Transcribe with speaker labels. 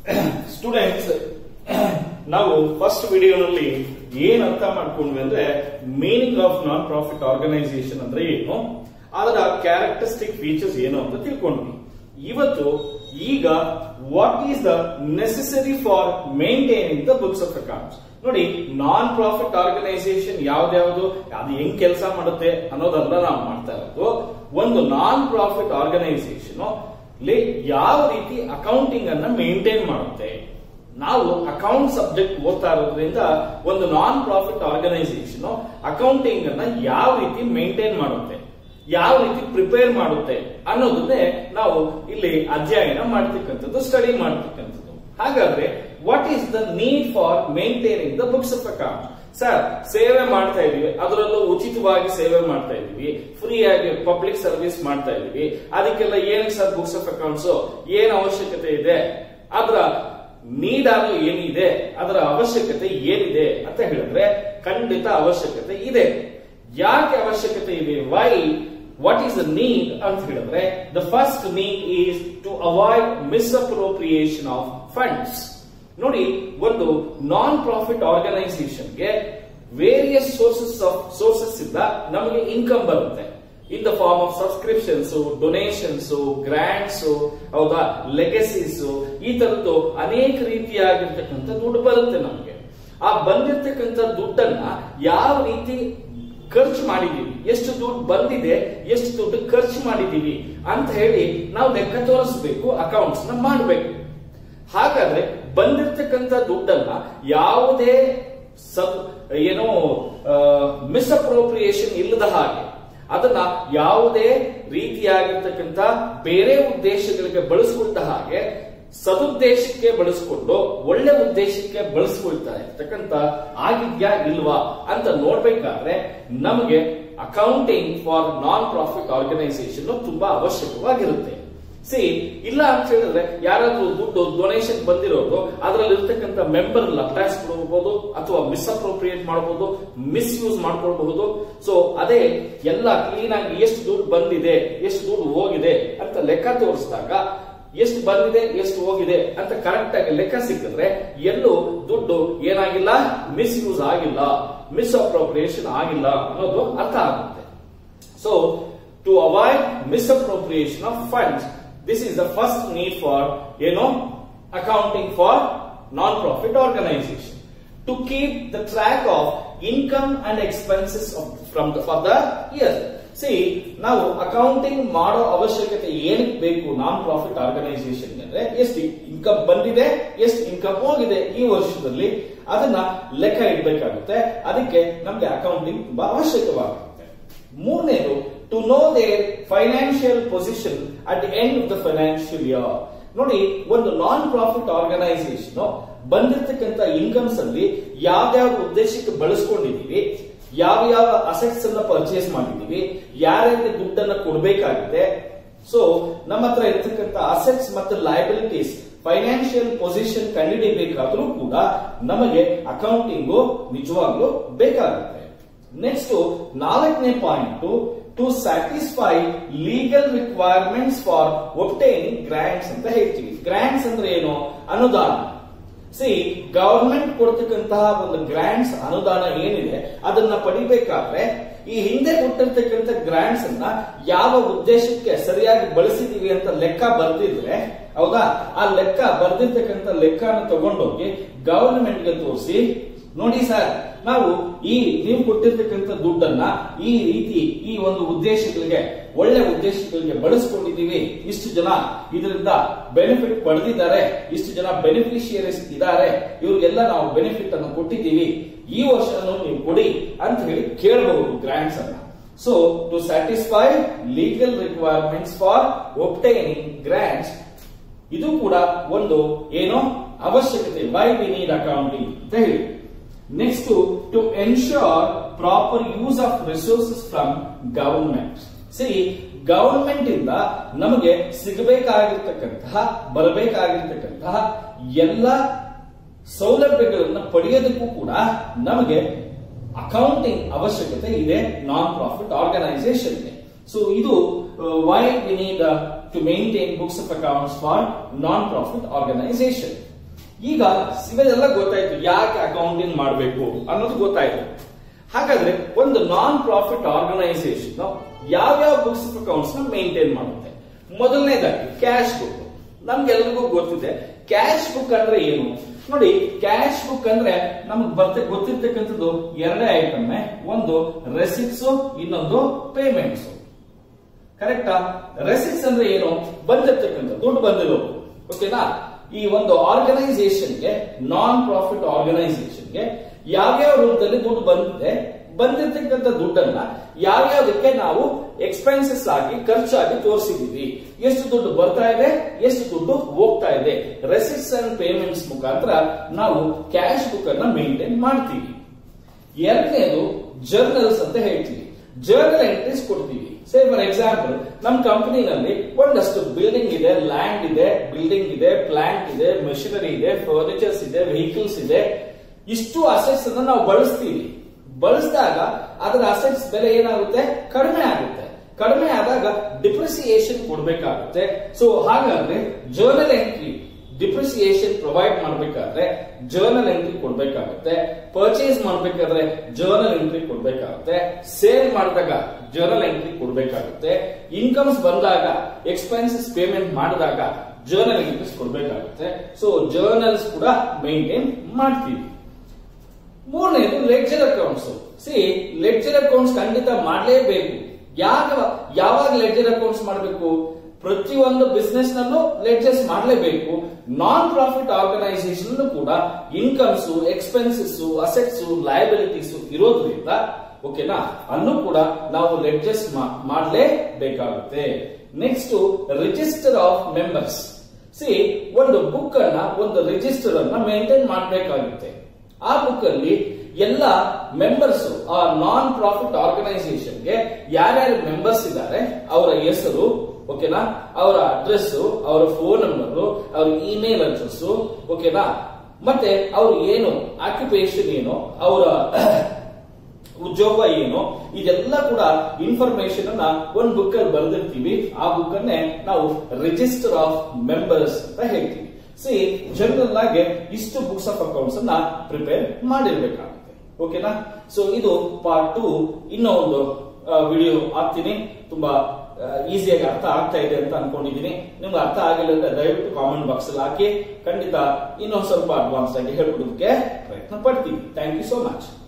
Speaker 1: students ನಾವು first ವಿಡಿಯೋನಲ್ಲಿ ಏನ್ ಅರ್ಥ ಮಾಡ್ಕೊಂಡ್ವಿ ಅಂದ್ರೆ meaning of non profit organisation ಅಂದ್ರೆ ಏನು ಅದರ ಕ್ಯಾರೆಕ್ಟರಿಸ್ಟಿಕ್ ಫೀಚರ್ಸ್ ಏನು ಅಂತ ತಿಳ್ಕೊಂಡ್ವಿ ಇವತ್ತು ಈಗ what is the necessary for maintaining the books of accounts ನೋಡಿ ನಾನ್ ಪ್ರಾಫಿಟ್ ಆರ್ಗನೈಸೇಷನ್ ಯಾವ್ದ್ಯಾವ್ದು ಅದು ಹೆಂಗ್ ಕೆಲಸ ಮಾಡುತ್ತೆ ಅನ್ನೋದಲ್ಲ ನಾವು ಮಾಡ್ತಾ ಇರೋದು ಒಂದು ನಾನ್ ಪ್ರಾಫಿಟ್ ಆರ್ಗನೈಸೇಷನ್ ಯಾವ ರೀತಿ ಅಕೌಂಟಿಂಗ್ ಅನ್ನ ಮೇಂಟೈನ್ ಮಾಡುತ್ತೆ ನಾವು ಅಕೌಂಟ್ ಸಬ್ಜೆಕ್ಟ್ ಓದ್ತಾ ಇರೋದ್ರಿಂದ ಒಂದು ನಾನ್ ಪ್ರಾಫಿಟ್ ಆರ್ಗನೈಸೇಷನ್ ಅಕೌಂಟಿಂಗ್ ಅನ್ನ ಯಾವ ರೀತಿ ಮೇಂಟೈನ್ ಮಾಡುತ್ತೆ ಯಾವ ರೀತಿ ಪ್ರಿಪೇರ್ ಮಾಡುತ್ತೆ ಅನ್ನೋದನ್ನೇ ನಾವು ಇಲ್ಲಿ ಅಧ್ಯಯನ ಮಾಡ್ತಕ್ಕಂಥದ್ದು ಸ್ಟಡಿ ಮಾಡ್ತಕ್ಕಂಥದ್ದು ಹಾಗಾದ್ರೆ what is the need for maintaining the books of account sir ಸೇವೆ ಮಾಡ್ತಾ ಇದೀವಿ ಅದರಲ್ಲೂ ಉಚಿತವಾಗಿ ಸೇವೆ ಮಾಡ್ತಾ ಇದೀವಿ ಫ್ರೀ ಆಗಿ ಪಬ್ಲಿಕ್ ಸರ್ವಿಸ್ ಮಾಡ್ತಾ ಇದೀವಿ ಅದಕ್ಕೆಲ್ಲ ಏನಕ್ಕೆ ಸರ್ ಬುಕ್ಸ್ ಆಫ್ ಅಕೌಂಟ್ಸ್ ಏನ್ ಅವಶ್ಯಕತೆ ಇದೆ ಅದರ ನೀಡ್ ಆಗೋ ಏನಿದೆ ಅದರ ಅವಶ್ಯಕತೆ ಏನಿದೆ ಅಂತ ಹೇಳಿದ್ರೆ ಖಂಡಿತ ಅವಶ್ಯಕತೆ ಇದೆ ಯಾಕೆ ಅವಶ್ಯಕತೆ ಇದೆ why what is the need ಅಂತ ಹೇಳಿದ್ರೆ the first need is to avoid misappropriation of funds ನೋಡಿ ಒಂದು ನಾನ್ ಪ್ರಾಫಿಟ್ ಆರ್ಗನೈಸೇಷನ್ಗೆ ವೇರಿಯಸ್ ಸೋರ್ಸಸ್ ಆಫ್ ಸೋರ್ಸಸ್ ಇಂದ ನಮಗೆ ಇನ್ಕಮ್ ಬರುತ್ತೆ in the form of subscriptions donations grants ಹೌದಾ ಲೆಗಸೀಸ್ ಈ ತರದ್ದು ಅನೇಕ ರೀತಿಯಾಗಿರ್ತಕ್ಕಂಥ ದುಡ್ಡು ಬರುತ್ತೆ ನಮಗೆ ಆ ಬಂದಿರ್ತಕ್ಕಂಥ ದುಡ್ಡನ್ನ ಯಾವ ರೀತಿ ಖರ್ಚು ಮಾಡಿದೀವಿ ಎಷ್ಟು ದುಡ್ಡು ಬಂದಿದೆ ಎಷ್ಟು ದುಡ್ಡು ಖರ್ಚು ಮಾಡಿದೀವಿ ಅಂತ ಹೇಳಿ ನಾವು ಲೆಕ್ಕ ತೋರಿಸಬೇಕು ಅಕೌಂಟ್ಸ್ ನ ಮಾಡಬೇಕು ಹಾಗಾದ್ರೆ ಬಂದಿರ್ತಕ್ಕಂಥ ದುಡ್ಡನ್ನ ಯಾವುದೇ ಸಬ್ ಏನೋ ಮಿಸ್ಅಪ್ರೋಪ್ರಿಯೇಷನ್ ಇಲ್ಲದ ಹಾಗೆ ಅದನ್ನ ಯಾವುದೇ ರೀತಿಯಾಗಿರ್ತಕ್ಕಂಥ ಬೇರೆ ಉದ್ದೇಶಗಳಿಗೆ ಬಳಸ್ಕೊಂಡ ಹಾಗೆ ಸದುದ್ದೇಶಕ್ಕೆ ಬಳಸ್ಕೊಂಡು ಒಳ್ಳೆ ಉದ್ದೇಶಕ್ಕೆ ಬಳಸ್ಕೊಳ್ತಾ ಇರ್ತಕ್ಕಂಥ ಆಗಿದ್ಯಾ ಇಲ್ವಾ ಅಂತ ನೋಡ್ಬೇಕಾದ್ರೆ ನಮಗೆ accounting for non profit organisation ತುಂಬಾ ಅವಶ್ಯಕವಾಗಿರುತ್ತೆ ಸಿ ಇಲ್ಲ ಅಂತ ಹೇಳಿದ್ರೆ ಯಾರಾದ್ರೂ ದುಡ್ಡು ಡೊನೇಷನ್ ಬಂದಿರೋದು ಅದರಲ್ಲಿ ಇರ್ತಕ್ಕಂಥ ಮೆಂಬರ್ ಲಪ್ಟಾಸ್ ಕೊಡಬಹುದು ಅಥವಾ ಮಿಸ್ಅಪ್ರೋಪ್ರಿಯೇಟ್ ಮಾಡಬಹುದು ಮಿಸ್ಯೂಸ್ ಮಾಡ್ಕೊಳ್ಬಹುದು ಸೊ ಅದೇ ಎಲ್ಲ ಕ್ಲೀನ್ ಆಗಿ ಎಷ್ಟು ದುಡ್ಡು ಬಂದಿದೆ ಎಷ್ಟು ದುಡ್ಡು ಹೋಗಿದೆ ಅಂತ ಲೆಕ್ಕ ತೋರಿಸಿದಾಗ ಎಷ್ಟು ಬಂದಿದೆ ಎಷ್ಟು ಹೋಗಿದೆ ಅಂತ ಕರೆಕ್ಟ್ ಆಗಿ ಲೆಕ್ಕ ಸಿಕ್ಕಿದ್ರೆ ಎಲ್ಲೂ ದುಡ್ಡು ಏನಾಗಿಲ್ಲ ಮಿಸ್ಯೂಸ್ ಆಗಿಲ್ಲ ಮಿಸ್ಅಪ್ರೋಪ್ರಿಯೇಷನ್ ಆಗಿಲ್ಲ ಅನ್ನೋದು ಅರ್ಥ ಆಗುತ್ತೆ so to avoid misappropriation of funds this is the first need for you know accounting for non-profit organization to keep the track of income and expenses of, from the, for the year see ನಾವು accounting ಮಾಡೋ ಅವಶ್ಯಕತೆ ಏನಕ್ಕೆ ಬೇಕು ನಾನ್ profit organisation ಅಂದ್ರೆ ಎಷ್ಟು income ಬಂದಿದೆ ಎಷ್ಟು income ಹೋಗಿದೆ ಈ ವರ್ಷದಲ್ಲಿ ಅದನ್ನ ಲೆಕ್ಕ ಇಡಬೇಕಾಗುತ್ತೆ ಅದಕ್ಕೆ ನಮ್ಗೆ ಅಕೌಂಟಿಂಗ್ ತುಂಬಾ ಅವಶ್ಯಕವಾಗುತ್ತೆ ಮೂರನೇದು to know their financial position at the end of the financial year ನೋಡಿ ಒಂದು ನಾನ್ ಪ್ರಾಫಿಟ್ ಆರ್ಗನೈಸೇಷನ್ ಬಂದಿರತಕ್ಕಂತ ಇನ್ಕಮ್ಸ್ ಅಲ್ಲಿ ಯಾವ್ಯಾವ ಉದ್ದೇಶಕ್ಕೆ ಬಳಸ್ಕೊಂಡಿದೀವಿ ಯಾವ ಯಾವ ಅಸೆಟ್ಸ್ ಅನ್ನ ಪರ್ಚೇಸ್ ಮಾಡಿದೀವಿ ಯಾರ್ಯಾರಿಗೆ ದುಡ್ಡನ್ನ ಕೊಡಬೇಕಾಗಿದೆ ಸೊ ನಮ್ಮ ಹತ್ರ ಇರ್ತಕ್ಕಂಥ ಅಸೆಟ್ಸ್ ಮತ್ತು ಲಯಬಿಲಿಟೀಸ್ ಫೈನಾನ್ಷಿಯಲ್ ಪೊಸಿಷನ್ ಕಂಡುಹಿಡಿಬೇಕಾದ್ರೂ ಕೂಡ ನಮಗೆ ಅಕೌಂಟಿಂಗು ನಿಜವಾಗ್ಲೂ ಬೇಕಾಗುತ್ತೆ ನೆಕ್ಸ್ಟ್ ನಾಲ್ಕನೇ point to satisfy legal requirements for obtaining grants ಅಂತ ಹೇಳ್ತೀವಿ ಗ್ರಾಂಟ್ಸ್ ಅಂದ್ರೆ ಏನು ಅನುದಾನ ಸಿ ಗವರ್ಮೆಂಟ್ ಕೊಡ್ತಕ್ಕಂತಹ ಒಂದು ಗ್ರಾಂಟ್ಸ್ ಅನುದಾನ ಏನಿದೆ ಅದನ್ನ ಪಡಿಬೇಕಾದ್ರೆ ಈ ಹಿಂದೆ ಕೊಟ್ಟಿರ್ತಕ್ಕಂಥ ಗ್ರಾಂಟ್ಸ್ ಅನ್ನ ಯಾವ ಉದ್ದೇಶಕ್ಕೆ ಸರಿಯಾಗಿ ಬಳಸಿದೀವಿ ಅಂತ ಲೆಕ್ಕ ಬರ್ದಿದ್ರೆ ಹೌದಾ ಆ ಲೆಕ್ಕ ಬರ್ದಿರ್ತಕ್ಕಂಥ ಲೆಕ್ಕನ ತಗೊಂಡೋಗಿ ಗವರ್ಮೆಂಟ್ಗೆ ತೋರಿಸಿ ನೋಡಿ ಸರ್ ನಾವು ಈ ನೀವು ಕೊಟ್ಟಿರ್ತಕ್ಕಂಥ ದುಡ್ಡನ್ನ ಈ ರೀತಿ ಈ ಒಂದು ಉದ್ದೇಶಗಳಿಗೆ ಒಳ್ಳೆ ಉದ್ದೇಶಗಳಿಗೆ ಬಳಸ್ಕೊಂಡಿದ್ದೀವಿ ಇಷ್ಟು ಜನ ಇದರಿಂದ ಬೆನಿಫಿಟ್ ಪಡೆದಿದ್ದಾರೆ ಇಷ್ಟು ಜನ ಬೆನಿಫಿಷಿಯರೀಸ್ ಇದ್ದಾರೆ ಇವ್ರಿಗೆಲ್ಲ ನಾವು ಬೆನಿಫಿಟ್ ಅನ್ನು ಕೊಟ್ಟಿದ್ದೀವಿ ಈ ವರ್ಷನೂ ನೀವು ಕೊಡಿ ಅಂತ ಹೇಳಿ ಕೇಳಬಹುದು ಗ್ರಾಂಟ್ಸ್ ಅನ್ನ so to satisfy legal requirements for obtaining grants ಇದು ಕೂಡ ಒಂದು ಏನೋ ಅವಶ್ಯಕತೆ ವೈ ವಿ ನೀಡ್ ಅಕೌಂಟಿಂಗ್ ಅಂತ ಹೇಳಿ next to ensure proper use of resources from government see government ಇಂದ ನಮಗೆ ಸಿಗಬೇಕಾಗಿರ್ತಕ್ಕಂತಹ ಬರಬೇಕಾಗಿರ್ತಕ್ಕಂತಹ ಎಲ್ಲ ಸೌಲಭ್ಯಗಳನ್ನ ಪಡೆಯೋದಕ್ಕೂ ಕೂಡ ನಮಗೆ ಅಕೌಂಟಿಂಗ್ ಅವಶ್ಯಕತೆ ಇದೆ ನಾನ್ ಪ್ರಾಫಿಟ್ ಆರ್ಗನೈಸೇಷನ್ಗೆ ಸೊ ಇದು why we need to maintain books of accounts for non profit organisation ಈಗ ಇವೆಲ್ಲ ಗೊತ್ತಾಯ್ತು ಯಾಕೆ ಅಕೌಂಟಿಂಗ್ ಮಾಡಬೇಕು ಅನ್ನೋದು ಗೊತ್ತಾಯ್ತು ಹಾಗಾದ್ರೆ ಒಂದು ನಾನ್ ಪ್ರಾಫಿಟ್ ಆರ್ಗನೈಸೇಷನ್ ಯಾವ್ಯಾವ ಬುಕ್ಸ್ ಅಕೌಂಟ್ಸ್ ನ ಮೇಂಟೈನ್ ಮಾಡುತ್ತೆ ಮೊದಲನೇದಾಗಿ ಕ್ಯಾಶ್ ಬುಕ್ ನಮ್ಗೆಲ್ರಿಗೂ ಗೊತ್ತಿದೆ ಕ್ಯಾಶ್ ಬುಕ್ ಅಂದ್ರೆ ಏನು ನೋಡಿ ಕ್ಯಾಶ್ ಬುಕ್ ಅಂದ್ರೆ ನಮ್ಗೆ ಬರ್ತ ಗೊತ್ತಿರ್ತಕ್ಕಂಥದ್ದು ಎರಡೇ ಐಟಮ್ ಒಂದು ರೆಸಿಪ್ಟ್ಸ್ ಇನ್ನೊಂದು ಪೇಮೆಂಟ್ಸ್ ಕರೆಕ್ಟಾ ರೆಸಿಪ್ಟ್ಸ್ ಅಂದ್ರೆ ಏನು ಬಂದಿರ್ತಕ್ಕಂಥ ದುಡ್ಡು ಬಂದಿರೋದು ಓಕೆನಾ ಈ ಒಂದು ಆರ್ಗನೈಸೇಷನ್ಗೆ ನಾನ್ ಪ್ರಾಫಿಟ್ ಆರ್ಗನೈಸೇಷನ್ಗೆ ಯಾವ್ಯಾವ ರೂಪದಲ್ಲಿ ದುಡ್ಡು ಬಂದಿದೆ ಬಂದಿರ್ತಕ್ಕಂಥ ದುಡ್ಡನ್ನ ಯಾವ್ಯಾವ್ದಕ್ಕೆ ನಾವು ಎಕ್ಸ್ಪೆನ್ಸಸ್ ಆಗಿ ಖರ್ಚಾಗಿ ತೋರಿಸಿದೀವಿ ಎಷ್ಟು ದುಡ್ಡು ಬರ್ತಾ ಇದೆ ಎಷ್ಟು ದುಡ್ಡು ಹೋಗ್ತಾ ಇದೆ ರೆಸಿಪ್ಟ್ಸ್ ಅಂಡ್ ಪೇಮೆಂಟ್ಸ್ ಮುಖಾಂತರ ನಾವು ಕ್ಯಾಶ್ ಬುಕ್ ಅನ್ನ ಮೇಂಟೈನ್ ಮಾಡ್ತೀವಿ ಎರಡನೇದು ಜರ್ನಲ್ಸ್ ಅಂತ ಹೇಳ್ತೀವಿ ಜರ್ನಲ್ ಎಂಟ್ರೀಸ್ ಕೊಡ್ತೀವಿ ಸೇ ಫಾರ್ ಎಕ್ಸಾಂಪಲ್ ನಮ್ಮ ಕಂಪನಿನಲ್ಲಿ ಒಂದಷ್ಟು ಬಿಲ್ಡಿಂಗ್ ಇದೆ ಲ್ಯಾಂಡ್ ಇದೆ ಬಿಲ್ಡಿಂಗ್ ಇದೆ ಪ್ಲಾಂಟ್ ಇದೆ ಮೆಷಿನರಿ ಇದೆ ಫರ್ನಿಚರ್ಸ್ ಇದೆ ವೆಹಿಕಲ್ಸ್ ಇದೆ ಇಷ್ಟು ಅಸೆಟ್ಸ್ ಅನ್ನ ನಾವು ಬಳಸ್ತೀವಿ ಬಳಸಿದಾಗ ಅದರ ಅಸೆಟ್ಸ್ ಬೆಲೆ ಏನಾಗುತ್ತೆ ಕಡಿಮೆ ಆಗುತ್ತೆ ಕಡಿಮೆ ಆದಾಗ ಡಿಪ್ರಿಸಿಯೇಷನ್ ಕೊಡಬೇಕಾಗುತ್ತೆ ಸೊ ಹಾಗಾದ್ರೆ ಜರ್ನಲ್ ಎಂಟ್ರಿ ಡಿಪ್ರಿಸಿಯೇಷನ್ ಪ್ರೊವೈಡ್ ಮಾಡಬೇಕಾದ್ರೆ ಜರ್ನಲ್ ಎಂಟ್ರಿ ಕೊಡ್ಬೇಕಾಗುತ್ತೆ ಪರ್ಚೇಸ್ ಮಾಡಬೇಕಾದ್ರೆ ಜರ್ನಲ್ ಎಂಟ್ರಿ ಕೊಡ್ಬೇಕಾಗುತ್ತೆ ಸೇಲ್ ಮಾಡಿದಾಗ ಜರ್ನಲ್ ಎಂಟ್ರಿ ಕೊಡ್ಬೇಕಾಗುತ್ತೆ ಇನ್ಕಮ್ಸ್ ಬಂದಾಗ ಎಕ್ಸ್ಪೆನ್ಸಸ್ ಪೇಮೆಂಟ್ ಮಾಡಿದಾಗ ಜರ್ನಲ್ ಎಂಟ್ರೀಸ್ ಕೊಡ್ಬೇಕಾಗುತ್ತೆ ಸೊ ಜರ್ನಲ್ಸ್ ಕೂಡ ಮೇಂಟೈನ್ ಮಾಡ್ತೀವಿ ಮೂರನೇದು ledger accounts see ledger accounts ಖಂಡಿತ ಮಾಡಲೇಬೇಕು ಯಾಕ ಯಾವಾಗ ಲೆಡ್ಜರ್ ಅಕೌಂಟ್ಸ್ ಮಾಡಬೇಕು ಪ್ರತಿಯೊಂದು ಬಿಸ್ನೆಸ್ ನಲ್ಲೂ ಲೆಡ್ಜರ್ಸ್ ಮಾಡಲೇಬೇಕು ನಾನ್ ಪ್ರಾಫಿಟ್ ಆರ್ಗನೈಸೇಷನ್ ಕೂಡ ಇನ್ಕಮ್ಸ್ ಎಕ್ಸ್ಪೆನ್ಸಸ್ ಅಸೆಟ್ಸ್ ಲಯಬಿಲಿಟೀಸ್ ಇರೋದ್ರಿಂದ ಓಕೆನಾ ಅನ್ನು ಕೂಡ ನಾವು ಲೆಡ್ಜರ್ಸ್ ಮಾಡಲೇಬೇಕಾಗುತ್ತೆ next register of members see ಒಂದು ಬುಕ್ ಅನ್ನ ಒಂದು ರಿಜಿಸ್ಟರ್ ಅನ್ನ ಮೇಂಟೈನ್ ಮಾಡಬೇಕಾಗುತ್ತೆ ಆ ಬುಕ್ ಅಲ್ಲಿ ಎಲ್ಲ ಮೆಂಬರ್ಸ್ ಆ ನಾನ್ ಪ್ರಾಫಿಟ್ ಆರ್ಗನೈಸೇಷನ್ಗೆ ಯಾರ್ಯಾರು ಮೆಂಬರ್ಸ್ ಇದ್ದಾರೆ ಅವರ ಹೆಸರು ಓಕೆನಾ ಅವರ ಅಡ್ರೆಸ್ ಅವರ ಫೋನ್ ನಂಬರ್ ಅವರ ಇಮೇಲ್ ಅಡ್ರೆಸ್ ಓಕೆನಾ ಮತ್ತೆ ಅವ್ರು ಏನು ಆಕ್ಯುಪೇಷನ್ ಏನು ಅವರ ಉದ್ಯೋಗ ಏನು ಇದೆಲ್ಲ ಕೂಡ ಇನ್ಫಾರ್ಮೇಶನ್ ಅನ್ನ ಒಂದ್ ಬುಕ್ ಅಲ್ಲಿ ಬರೆದಿರ್ತೀವಿ ಆ ಬುಕ್ ಅನ್ನೇ ನಾವು ರಿಜಿಸ್ಟರ್ ಆಫ್ ಮೆಂಬರ್ಸ್ ಅಂತ ಹೇಳ್ತೀವಿ ಸಿ ಜನರಲ್ ಆಗಿ ಇಷ್ಟು ಬುಕ್ಸ್ ಆಫ್ ಅಕೌಂಟ್ಸ್ ಅನ್ನ ಪ್ರಿಪೇರ್ ಮಾಡಿರ್ಬೇಕಾಗುತ್ತೆ ಓಕೆನಾ ಸೊ ಇದು ಪಾರ್ಟ್ ಟು ಇನ್ನೂ ಒಂದು ವಿಡಿಯೋ ಹಾಕ್ತೀನಿ ತುಂಬಾ ಈಸಿಯಾಗಿ ಅರ್ಥ ಆಗ್ತಾ ಇದೆ ಅಂತ ಅನ್ಕೊಂಡಿದ್ದೀನಿ ನಿಮ್ಗೆ ಅರ್ಥ ಆಗಿಲ್ಲ ಅಂದ್ರೆ ದಯವಿಟ್ಟು ಕಾಮೆಂಟ್ ಬಾಕ್ಸ್ ಅಲ್ಲಿ ಹಾಕಿ ಖಂಡಿತ ಇನ್ನೊಂದು ಸ್ವಲ್ಪ ಅಡ್ವಾನ್ಸ್ ಆಗಿ ಹೇಳ್ಕೊಡೋದಕ್ಕೆ ಪ್ರಯತ್ನ ಪಡ್ತೀನಿ ಥ್ಯಾಂಕ್ ಯು ಸೋ ಮಚ್